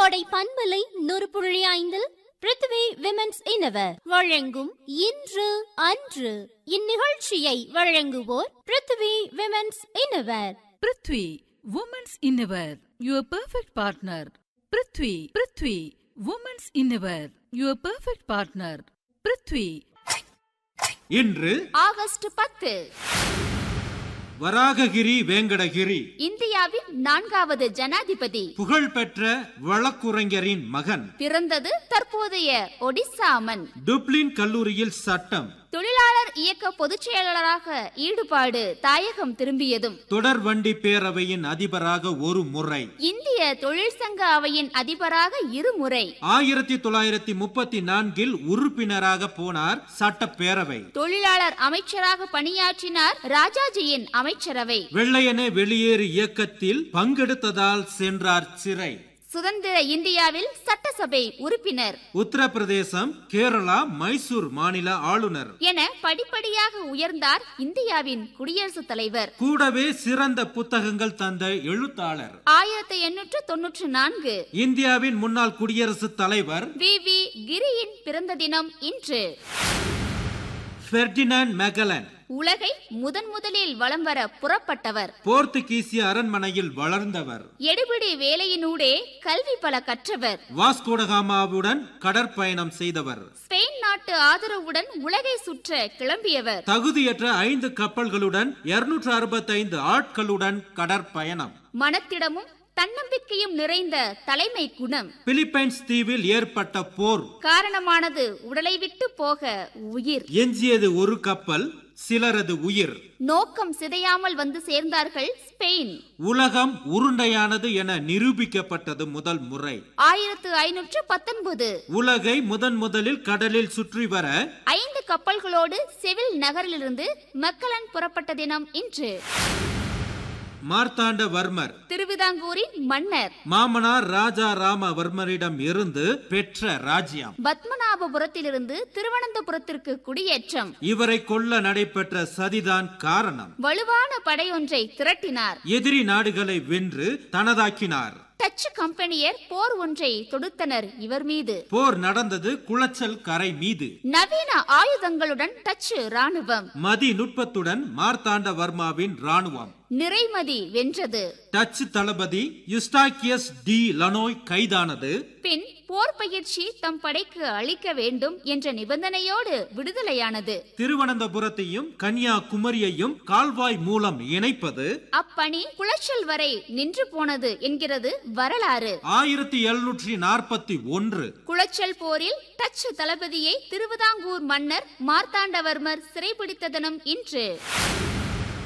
கோடை பண்பலை நூறு புள்ளி ஐந்தில் பிருத்வி விமென்ஸ் இனவர் வழங்கும் இன்று அன்று இந்நிகழ்ச்சியை வழங்குவோர் Prithvi women's innerwear Prithvi women's innerwear your perfect partner Prithvi Prithvi women's innerwear your perfect partner Prithvi இன்று ஆகஸ்ட் பத்து வராககிரி வேங்கடகிரி இந்தியாவின் நான்காவது ஜனாதிபதி புகழ்பெற்ற வழக்குரைஞரின் மகன் பிறந்தது தற்போதைய ஒடிசா அமன் டுப்ளின் கல்லூரியில் சட்டம் தொழிலாளர் இயக்க பொதுச் செயலாளராக ஈடுபாடு தாயகம் திரும்பியதும் தொடர் வண்டி பேரவையின் அதிபராக ஒரு முறை இந்திய தொழிற்சங்க அவையின் அதிபராக இருமுறை ஆயிரத்தி தொள்ளாயிரத்தி முப்பத்தி நான்கில் உறுப்பினராக போனார் சட்டப்பேரவை தொழிலாளர் அமைச்சராக பணியாற்றினார் ராஜாஜியின் அமைச்சரவை வெள்ளையனே வெளியேறு இயக்கத்தில் பங்கெடுத்ததால் சென்றார் சிறை சுதந்திர இந்தியாவில் சட்டசபை உறுப்பினர் உத்தரப்பிரதேசம் கேரளா மைசூர் மாநில ஆளுநர் என படிப்படியாக உயர்ந்தார் இந்தியாவின் குடியரசுத் தலைவர் கூடவே சிறந்த புத்தகங்கள் தந்த எழுத்தாளர் ஆயிரத்தி எண்ணூற்று தொன்னூற்று நான்கு இந்தியாவின் முன்னாள் குடியரசுத் தலைவர் வி வி கிரியின் பிறந்த தினம் இன்று பெர்டினாண்ட் மெகலன் உலகை முதன் முதலில் வலம் வர புறப்பட்டவர் போர்த்துகீசிய அரண்மனையில் வளர்ந்தவர் எடுபிடி வேலையினூடே கல்வி பல கற்றவர் வாஸ்கோடகாமாவுடன் கடற்பயணம் செய்தவர் ஸ்பெயின் நாட்டு ஆதரவுடன் உலகை சுற்ற கிளம்பியவர் தகுதியற்ற ஐந்து கப்பல்களுடன் இருநூற்று அறுபத்தைந்து ஆட்களுடன் கடற்பயணம் மனத்திடமும் தன்னம்பிக்கையும் நிறைந்த தலைமை குணம் பிலிப்பைன்ஸ் தீவில் ஏற்பட்ட போர் காரணமானது உடலை விட்டு போக உயிர் எஞ்சியது ஒரு கப்பல் சிலரது உயிர் நோக்கம் சிதையாமல் வந்து சேர்ந்தார்கள் ஸ்பெயின் உலகம் உருண்டையானது என நிரூபிக்கப்பட்டது முதல் முறை ஆயிரத்து ஐநூற்று பத்தொன்பது உலகை முதன் முதலில் கடலில் சுற்றி வர ஐந்து கப்பல்களோடு செவில் நகரிலிருந்து மக்களன் புறப்பட்ட தினம் இன்று மார்த்தாண்டவர்மர் திருவிதாங்கூரின் மன்னர் மாமனார் ராஜா ராமவர்மரிடம் இருந்து பெற்ற ராஜ்யம் பத்மநாபபுரத்திலிருந்து திருவனந்தபுரத்திற்கு குடியேற்றம் இவரை கொல்ல நடைபெற்ற சதிதான் காரணம் வலுவான படையொன்றை திரட்டினார் எதிரி நாடுகளை வென்று தனதாக்கினார் டச்சு கம்பெனியர் போர் ஒன்றை தொடுத்தனர் இவர் மீது போர் நடந்தது குளச்சல் கரை மீது நவீன ஆயுதங்களுடன் டச்சு ராணுவம் மதி நுட்பத்துடன் மார்த்தாண்டவர்மாவின் ராணுவம் நிறைமதி வென்றது டச்சு தளபதி யுஸ்டாக்கியஸ் டி லனோய் கைதானது பின் போர் பயிற்சி தம் படைக்கு அளிக்க வேண்டும் என்ற நிபந்தனையோடு விடுதலையானது திருவனந்தபுரத்தையும் கன்னியாகுமரியையும் கால்வாய் மூலம் இணைப்பது அப்பணி குளச்சல் வரை நின்று போனது என்கிறது வரலாறு ஆயிரத்தி எழுநூற்றி நாற்பத்தி ஒன்று குளச்சல் போரில் டச்சு தளபதியை திருவிதாங்கூர் மன்னர் மார்த்தாண்டவர்மர் சிறைபிடித்த தினம் இன்று